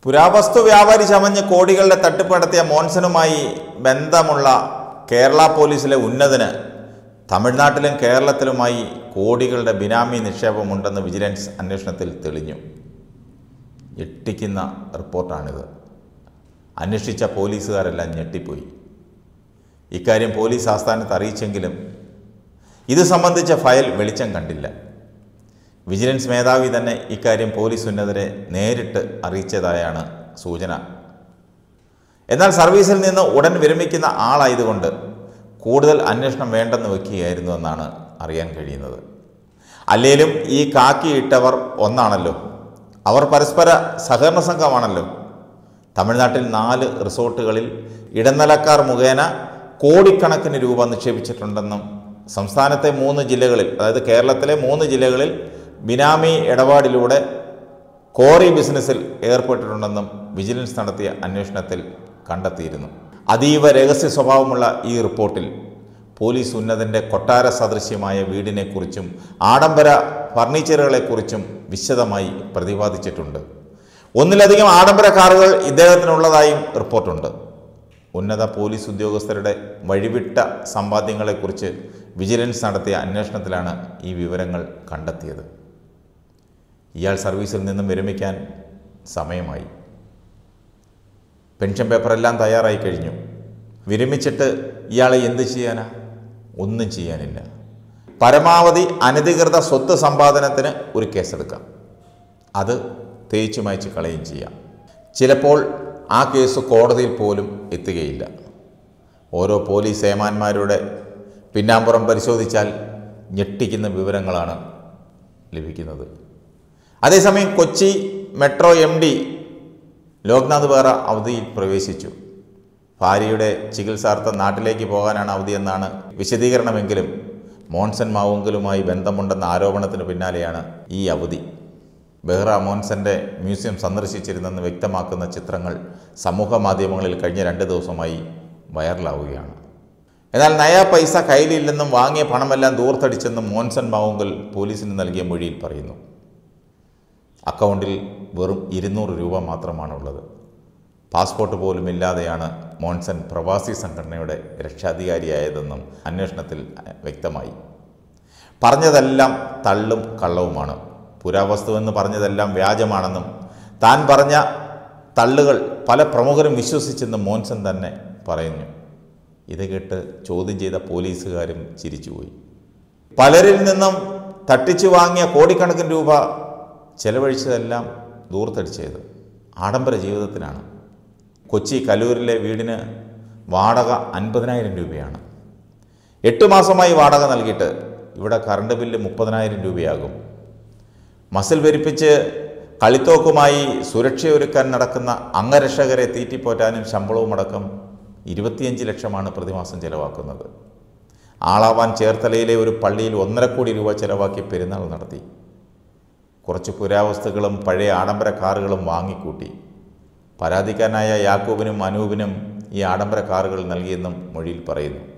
പുരാവസ്തു വ്യാപാരി ചമഞ്ഞ് കോടികളുടെ തട്ടിപ്പ് നടത്തിയ മോൻസനുമായി ബന്ധമുള്ള കേരള പോലീസിലെ ഉന്നതന് തമിഴ്നാട്ടിലും കേരളത്തിലുമായി കോടികളുടെ ബിനാമി നിക്ഷേപമുണ്ടെന്ന് വിജിലൻസ് അന്വേഷണത്തിൽ തെളിഞ്ഞു ഞെട്ടിക്കുന്ന റിപ്പോർട്ടാണിത് അന്വേഷിച്ച പോലീസുകാരെല്ലാം ഞെട്ടിപ്പോയി ഇക്കാര്യം പോലീസ് ആസ്ഥാനത്ത് അറിയിച്ചെങ്കിലും ഇത് സംബന്ധിച്ച ഫയൽ വെളിച്ചം കണ്ടില്ല വിജിലൻസ് മേധാവി തന്നെ ഇക്കാര്യം പോലീസ് ഉന്നതരെ നേരിട്ട് അറിയിച്ചതായാണ് സൂചന എന്നാൽ സർവീസിൽ നിന്ന് ഉടൻ വിരമിക്കുന്ന ആളായതുകൊണ്ട് കൂടുതൽ അന്വേഷണം വേണ്ടെന്ന് വയ്ക്കുകയായിരുന്നു എന്നാണ് അറിയാൻ കഴിയുന്നത് അല്ലേലും ഈ കാക്കിയിട്ടവർ ഒന്നാണല്ലോ അവർ പരസ്പര സഹകരണ സംഘമാണല്ലോ തമിഴ്നാട്ടിൽ നാല് റിസോർട്ടുകളിൽ ഇടനിലക്കാർ മുഖേന കോടിക്കണക്കിന് രൂപ നിക്ഷേപിച്ചിട്ടുണ്ടെന്നും സംസ്ഥാനത്തെ മൂന്ന് ജില്ലകളിൽ അതായത് കേരളത്തിലെ മൂന്ന് ജില്ലകളിൽ ബിനാമി ഇടപാടിലൂടെ കോറി ബിസിനസ്സിൽ ഏർപ്പെട്ടിട്ടുണ്ടെന്നും വിജിലൻസ് നടത്തിയ അന്വേഷണത്തിൽ കണ്ടെത്തിയിരുന്നു അതീവ രഹസ്യ സ്വഭാവമുള്ള ഈ റിപ്പോർട്ടിൽ പോലീസ് ഉന്നതൻ്റെ കൊട്ടാര സദൃശ്യമായ വീടിനെക്കുറിച്ചും ആഡംബര ഫർണിച്ചറുകളെക്കുറിച്ചും വിശദമായി പ്രതിപാദിച്ചിട്ടുണ്ട് ഒന്നിലധികം ആഡംബര കാറുകൾ ഇദ്ദേഹത്തിനുള്ളതായും റിപ്പോർട്ടുണ്ട് ഉന്നത പോലീസ് ഉദ്യോഗസ്ഥരുടെ വഴിവിട്ട സമ്പാദ്യങ്ങളെക്കുറിച്ച് വിജിലൻസ് നടത്തിയ അന്വേഷണത്തിലാണ് ഈ വിവരങ്ങൾ കണ്ടെത്തിയത് ഇയാൾ സർവീസിൽ നിന്നും വിരമിക്കാൻ സമയമായി പെൻഷൻ പേപ്പറെല്ലാം തയ്യാറായി കഴിഞ്ഞു വിരമിച്ചിട്ട് ഇയാളെ എന്ത് ചെയ്യാനാ ഒന്നും ചെയ്യാനില്ല പരമാവധി അനധികൃത സ്വത്ത് സമ്പാദനത്തിന് ഒരു കേസെടുക്കാം അത് തേച്ചു മായ്ച്ച് കളയുകയും ചെയ്യാം ചിലപ്പോൾ ആ കേസ് കോടതിയിൽ പോലും എത്തുകയില്ല ഓരോ പോലീസ് ഏമാന്മാരുടെ പിന്നാമ്പുറം പരിശോധിച്ചാൽ ഞെട്ടിക്കുന്ന വിവരങ്ങളാണ് ലഭിക്കുന്നത് അതേസമയം Kochi metro M D Loknath Behera അവധിയിൽ പ്രവേശിച്ചു ഭാര്യയുടെ ചികിത്സാർത്ഥം നാട്ടിലേക്ക് പോകാനാണ് അവധിയെന്നാണ് വിശദീകരണമെങ്കിലും മോൺസൺ മാവുങ്കലുമായി ബന്ധമുണ്ടെന്ന ആരോപണത്തിന് പിന്നാലെയാണ് ഈ അവധി ബെഹ്റ മോൻസന്റെ മ്യൂസിയം സന്ദർശിച്ചിരുന്നെന്ന് വ്യക്തമാക്കുന്ന ചിത്രങ്ങൾ സമൂഹ മാധ്യമങ്ങളിൽ കഴിഞ്ഞ രണ്ട് ദിവസമായി വൈറലാവുകയാണ് എന്നാൽ നയാ പൈസ കയ്യിലില്ലെന്നും വാങ്ങിയ പണമെല്ലാം ദൂർത്തടിച്ചെന്നും മോൻസൺ മാവുങ്കൽ പോലീസിന് നൽകിയ മൊഴിയിൽ പറയുന്നു അക്കൗണ്ടിൽ വെറും ഇരുന്നൂറ് രൂപ മാത്രമാണുള്ളത് പാസ്പോർട്ട് പോലും ഇല്ലാതെയാണ് മോൺസൺ പ്രവാസി സംഘടനയുടെ രക്ഷാധികാരിയായതെന്നും അന്വേഷണത്തിൽ വ്യക്തമായി പറഞ്ഞതെല്ലാം തള്ളും കള്ളവുമാണ് പുരാവസ്തുവെന്ന് പറഞ്ഞതെല്ലാം വ്യാജമാണെന്നും താൻ പറഞ്ഞ തള്ളുകൾ പല പ്രമുഖരും വിശ്വസിച്ചെന്നും മോൻസൺ തന്നെ പറയുന്നു ഇത് കേട്ട് ചോദ്യം ചെയ്ത പോലീസുകാരും ചിരിച്ചുപോയി പലരിൽ നിന്നും തട്ടിച്ചു വാങ്ങിയ കോടിക്കണക്കിന് രൂപ ചെലവഴിച്ചതെല്ലാം ദൂർത്തടിച്ചത് ആഡംബര ജീവിതത്തിനാണ് കൊച്ചി കലൂരിലെ വീടിന് വാടക അൻപതിനായിരം രൂപയാണ് എട്ട് മാസമായി വാടക നൽകിയിട്ട് ഇവിടെ കറണ്ട് ബില്ല് മുപ്പതിനായിരം രൂപയാകും മസിൽ പെരിപ്പിച്ച് കളിത്തോക്കുമായി സുരക്ഷയൊരുക്കാൻ നടക്കുന്ന അംഗരക്ഷകരെ തീറ്റിപ്പോറ്റാനും ശമ്പളവുമടക്കം ഇരുപത്തിയഞ്ച് ലക്ഷമാണ് പ്രതിമാസം ചെലവാക്കുന്നത് ആളാവാൻ ചേർത്തലയിലെ ഒരു പള്ളിയിൽ ഒന്നര കോടി രൂപ ചെലവാക്കി പെരുന്നാൾ നടത്തി കുറച്ച് പുരാവസ്തുക്കളും പഴയ ആഡംബര കാറുകളും വാങ്ങിക്കൂട്ടി പരാതിക്കാരനായ യാക്കൂബിനും അനൂപിനും ഈ ആഡംബര കാറുകൾ നൽകിയെന്നും മൊഴിയിൽ പറയുന്നു